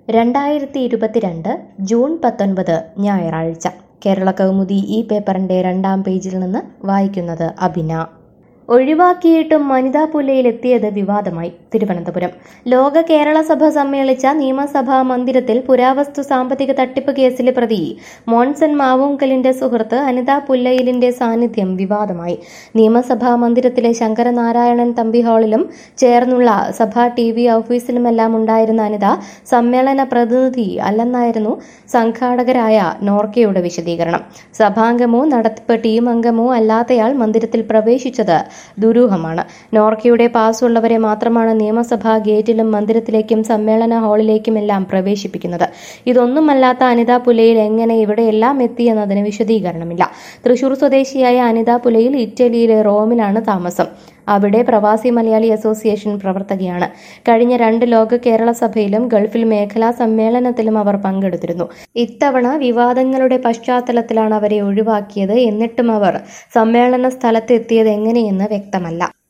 രണ്ടായിരത്തി ഇരുപത്തിരണ്ട് ജൂൺ പത്തൊൻപത് ഞായറാഴ്ച കേരള കൗമുദി ഈ പേപ്പറിന്റെ രണ്ടാം പേജിൽ നിന്ന് വായിക്കുന്നത് അഭിന ഒഴിവാക്കിയിട്ടും വനിതാ പുലയിലെത്തിയത് വിവാദമായി തിരുവനന്തപുരം ലോക കേരള സഭ സമ്മേളിച്ച നിയമസഭാ മന്ദിരത്തിൽ പുരാവസ്തു സാമ്പത്തിക തട്ടിപ്പ് കേസിലെ പ്രതി മോൺസൺ മാവൂങ്കലിന്റെ സുഹൃത്ത് അനിത പുല്ലയിലിന്റെ സാന്നിധ്യം വിവാദമായി നിയമസഭാ മന്ദിരത്തിലെ ശങ്കരനാരായണൻ തമ്പി ഹാളിലും ചേർന്നുള്ള സഭാ ടി വി ഓഫീസിലുമെല്ലാം ഉണ്ടായിരുന്ന അനിത സമ്മേളന പ്രതിനിധി അല്ലെന്നായിരുന്നു സംഘാടകരായ നോർക്കയുടെ വിശദീകരണം സഭാംഗമോ നടത്തിപ്പ് ടീം അംഗമോ അല്ലാത്തയാൾ മന്ദിരത്തിൽ പ്രവേശിച്ചത് ദുരൂഹമാണ് നോർക്കയുടെ പാസ് ഉള്ളവരെ മാത്രമാണ് നിയമസഭാ ഗേറ്റിലും മന്ദിരത്തിലേക്കും സമ്മേളന ഹാളിലേക്കുമെല്ലാം പ്രവേശിപ്പിക്കുന്നത് ഇതൊന്നുമല്ലാത്ത അനിത പുലയിൽ എങ്ങനെ ഇവിടെയെല്ലാം എത്തിയെന്നതിന് വിശദീകരണമില്ല തൃശൂർ സ്വദേശിയായ അനിത പുലയിൽ ഇറ്റലിയിലെ റോമിലാണ് താമസം അവിടെ പ്രവാസി മലയാളി അസോസിയേഷൻ പ്രവർത്തകയാണ് കഴിഞ്ഞ രണ്ട് ലോക കേരള സഭയിലും ഗൾഫിൽ മേഖലാ സമ്മേളനത്തിലും അവർ പങ്കെടുത്തിരുന്നു ഇത്തവണ വിവാദങ്ങളുടെ പശ്ചാത്തലത്തിലാണ് അവരെ ഒഴിവാക്കിയത് എന്നിട്ടും അവർ സമ്മേളന സ്ഥലത്ത് എത്തിയത് എങ്ങനെയെന്ന് വ്യക്തമല്ല